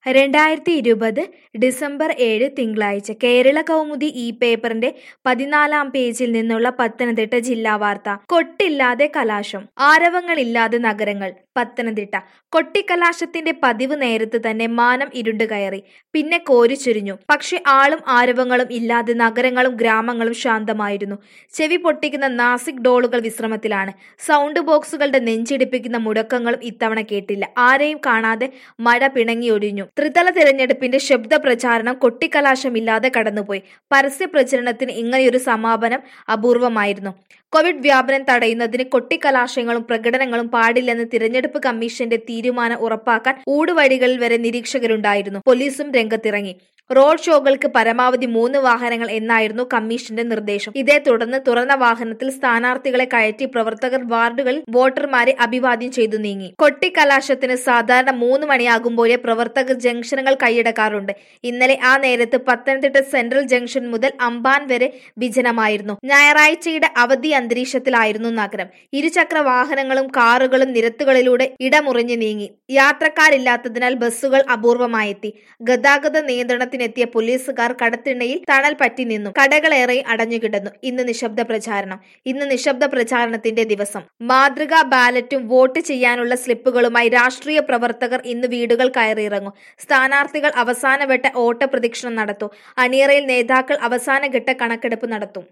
രണ്ടായിരത്തി ഇരുപത് ഡിസംബർ ഏഴ് തിങ്കളാഴ്ച കേരള കൗമുദി ഈ പേപ്പറിന്റെ പതിനാലാം പേജിൽ നിന്നുള്ള പത്തനംതിട്ട ജില്ലാ വാർത്ത കൊട്ടില്ലാതെ കലാശം ആരവങ്ങളില്ലാതെ നഗരങ്ങൾ പത്തനംതിട്ട കൊട്ടിക്കലാശത്തിന്റെ പതിവ് നേരത്ത് തന്നെ മാനം ഇരുണ്ടു കയറി പിന്നെ കോരിച്ചൊരിഞ്ഞു പക്ഷെ ആളും ആരവങ്ങളും ഇല്ലാതെ നഗരങ്ങളും ഗ്രാമങ്ങളും ശാന്തമായിരുന്നു ചെവി പൊട്ടിക്കുന്ന നാസിക് ഡോളുകൾ വിശ്രമത്തിലാണ് സൗണ്ട് ബോക്സുകളുടെ നെഞ്ചിടിപ്പിക്കുന്ന മുടക്കങ്ങളും ഇത്തവണ കേട്ടില്ല ആരെയും കാണാതെ മഴ പിണങ്ങിയൊഴിഞ്ഞു ത്രിതല തിരഞ്ഞെടുപ്പിന്റെ ശബ്ദ പ്രചാരണം കൊട്ടിക്കലാശമില്ലാതെ കടന്നുപോയി പരസ്യ പ്രചരണത്തിന് ഇങ്ങനെയൊരു സമാപനം അപൂർവമായിരുന്നു കോവിഡ് വ്യാപനം തടയുന്നതിന് കൊട്ടിക്കലാശങ്ങളും പ്രകടനങ്ങളും പാടില്ലെന്ന് തിരഞ്ഞെടുപ്പ് കമ്മീഷന്റെ തീരുമാനം ഉറപ്പാക്കാൻ ഊടുവഴികളിൽ വരെ നിരീക്ഷകരുണ്ടായിരുന്നു പോലീസും രംഗത്തിറങ്ങി റോഡ് ഷോകൾക്ക് പരമാവധി മൂന്ന് വാഹനങ്ങൾ എന്നായിരുന്നു കമ്മീഷന്റെ നിർദ്ദേശം ഇതേ തുടർന്ന് തുറന്ന വാഹനത്തിൽ സ്ഥാനാർത്ഥികളെ കയറ്റി പ്രവർത്തകർ വാർഡുകളിൽ വോട്ടർമാരെ അഭിവാദ്യം ചെയ്തു നീങ്ങി കൊട്ടിക്കലാശത്തിന് സാധാരണ മൂന്ന് മണിയാകുമ്പോഴേ പ്രവർത്തകർ ജംഗ്ഷനുകൾ കൈയടക്കാറുണ്ട് ഇന്നലെ ആ നേരത്ത് പത്തനംതിട്ട സെൻട്രൽ ജംഗ്ഷൻ മുതൽ അമ്പാൻ വരെ വിജനമായിരുന്നു ഞായറാഴ്ചയുടെ അവധി അന്തരീക്ഷത്തിലായിരുന്നു നഗരം ഇരുചക്ര വാഹനങ്ങളും കാറുകളും നിരത്തുകളിലൂടെ ഇടമുറിഞ്ഞു നീങ്ങി യാത്രക്കാരില്ലാത്തതിനാൽ ബസ്സുകൾ അപൂർവമായെത്തി ഗതാഗത നിയന്ത്രണത്തിനെത്തിയ പോലീസുകാർ കടത്തിണ്ണയിൽ തണൽ പറ്റി നിന്നു കടകളേറെ അടഞ്ഞുകിടന്നു ഇന്ന് നിശബ്ദ പ്രചാരണം ഇന്ന് നിശബ്ദ പ്രചാരണത്തിന്റെ ദിവസം മാതൃകാ ബാലറ്റും വോട്ട് ചെയ്യാനുള്ള സ്ലിപ്പുകളുമായി രാഷ്ട്രീയ പ്രവർത്തകർ ഇന്ന് വീടുകൾ കയറിയിറങ്ങും സ്ഥാനാർത്ഥികൾ അവസാനവട്ട ഓട്ട പ്രദക്ഷിണം നടത്തും അണിയറയിൽ നേതാക്കൾ അവസാനഘട്ട കണക്കെടുപ്പ് നടത്തും